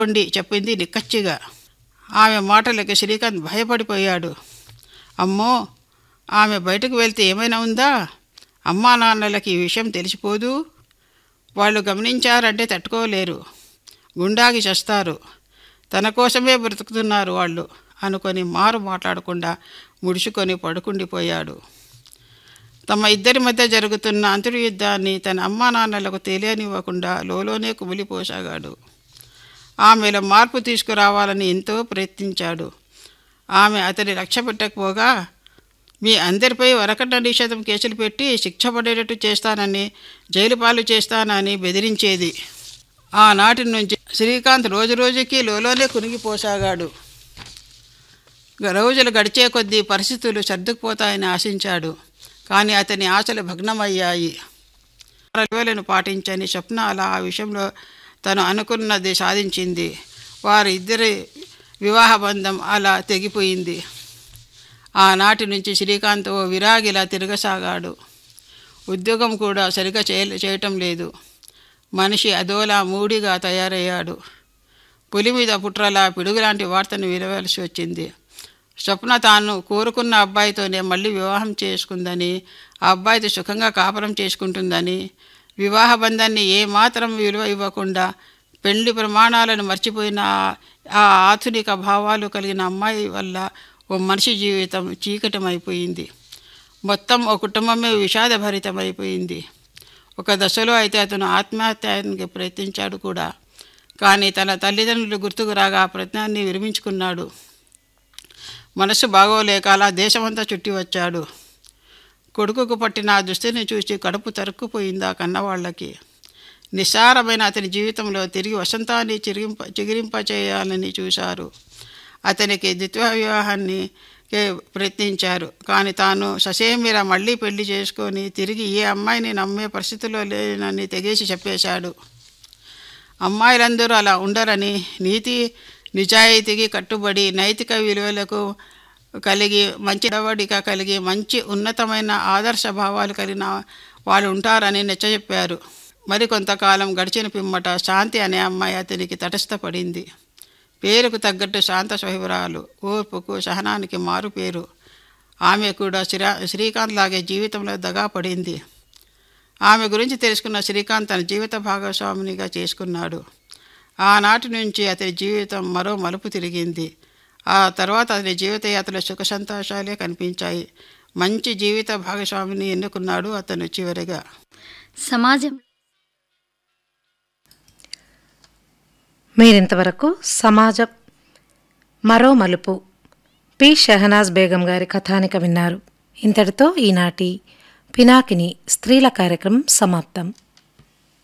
ఉండి చెప్పింది నిక్కచ్చిగా ఆమె మాటలకి శ్రీకాంత్ భయపడిపోయాడు అమ్మో ఆమె బయటకు వెళ్తే ఏమైనా ఉందా అమ్మా నాన్నలకి ఈ విషయం తెలిసిపోదు వాళ్ళు గమనించారంటే తట్టుకోలేరు గుండాకి చేస్తారు తన కోసమే బ్రతుకుతున్నారు వాళ్ళు అనుకొని మారు మాట్లాడకుండా ముడుచుకొని పడుకుండిపోయాడు తమ ఇద్దరి మధ్య జరుగుతున్న అంతర్యుద్ధాన్ని తన అమ్మా నాన్నలకు తెలియనివ్వకుండా లోలోనే కుమిలిపోసాగాడు ఆమెలో మార్పు తీసుకురావాలని ఎంతో ప్రయత్నించాడు ఆమె అతని లక్ష్య పెట్టకపోగా మీ అందరిపై వరకట్న నిషేధం కేసులు పెట్టి శిక్ష పడేటట్టు చేస్తానని జైలు పాలు చేస్తానని బెదిరించేది ఆనాటి నుంచి శ్రీకాంత్ రోజు రోజుకి లోలోనే కునిగిపోసాగాడు రోజులు గడిచే కొద్దీ పరిస్థితులు సర్దుకుపోతాయని ఆశించాడు కానీ అతని ఆశలు భగ్నమయ్యాయి విలువలను పాటించని స్వప్న అలా ఆ విషయంలో తను అనుకున్నది సాధించింది వారి ఇద్దరి వివాహ బంధం అలా తెగిపోయింది ఆనాటి నుంచి శ్రీకాంత్ ఓ విరాగిలా తిరగసాగాడు ఉద్యోగం కూడా సరిగా చేయ చేయటం లేదు మనిషి అదోలా మూడిగా తయారయ్యాడు పులి మీద పుట్రలా పిడుగులాంటి వార్తను వినవలసి వచ్చింది స్వప్న తాను కోరుకున్న అబ్బాయితోనే మళ్ళీ వివాహం చేసుకుందని ఆ అబ్బాయితో సుఖంగా కాపురం చేసుకుంటుందని వివాహ బంధాన్ని ఏమాత్రం విలువ ఇవ్వకుండా పెళ్లి ప్రమాణాలను మర్చిపోయిన ఆ- ఆ ఆధునిక భావాలు కలిగిన అమ్మాయి వల్ల ఓ మనిషి జీవితం చీకటమైపోయింది మొత్తం ఓ కుటుంబమే విషాదభరితమైపోయింది ఒక దశలో అయితే అతను ఆత్మహత్యానికి ప్రయత్నించాడు కూడా కానీ తన తల్లిదండ్రులు గుర్తుకు రాగా ఆ ప్రయత్నాన్ని విరమించుకున్నాడు మనసు బాగోలేక అలా దేశమంతా చుట్టి వచ్చాడు కొడుకుకు పట్టిన ఆ దుస్థితిని చూసి కడుపు తరుక్కుపోయింది ఆ కన్నవాళ్ళకి నిస్సారమైన అతని జీవితంలో తిరిగి వసంతాన్ని చిరిగింప చిగిరింప చేయాలని చూశారు అతనికి ద్వితీయ వివాహాన్ని కే ప్రయత్నించారు కానీ తాను ససేమిరా మళ్ళీ పెళ్లి చేసుకొని తిరిగి ఏ అమ్మాయిని నమ్మే పరిస్థితిలో లేనని తెగేసి చెప్పేశాడు అమ్మాయిలందరూ అలా ఉండరని నీతి నిజాయితీకి కట్టుబడి నైతిక విలువలకు కలిగి మంచి నడవడిక కలిగి మంచి ఉన్నతమైన ఆదర్శ భావాలు కలిగిన వాళ్ళు ఉంటారని నచ్చజెప్పారు మరి కొంతకాలం గడిచిన పిమ్మట శాంతి అనే అమ్మాయి అతనికి తటస్థపడింది పేరుకు తగ్గట్టు శాంత స్వహివరాలు ఓర్పుకు సహనానికి మారు పేరు ఆమె కూడా శ్రీరా శ్రీకాంత్ లాగే జీవితంలో దగా పడింది ఆమె గురించి తెలుసుకున్న శ్రీకాంత్ తన జీవిత భాగస్వామినిగా చేసుకున్నాడు ఆనాటి నుంచి అతని జీవితం మరో మలుపు తిరిగింది ఆ తర్వాత అతని జీవిత యాత్రలో సుఖ సంతోషాలే కనిపించాయి మంచి జీవిత భాగస్వామిని ఎన్నుకున్నాడు అతను చివరిగా సమాజం మీరింతవరకు సమాజం మరో మలుపు పి షహనాజ్ బేగం గారి కథానిక విన్నారు ఇంతటితో ఈనాటి పినాకిని స్త్రీల కార్యక్రమం సమాప్తం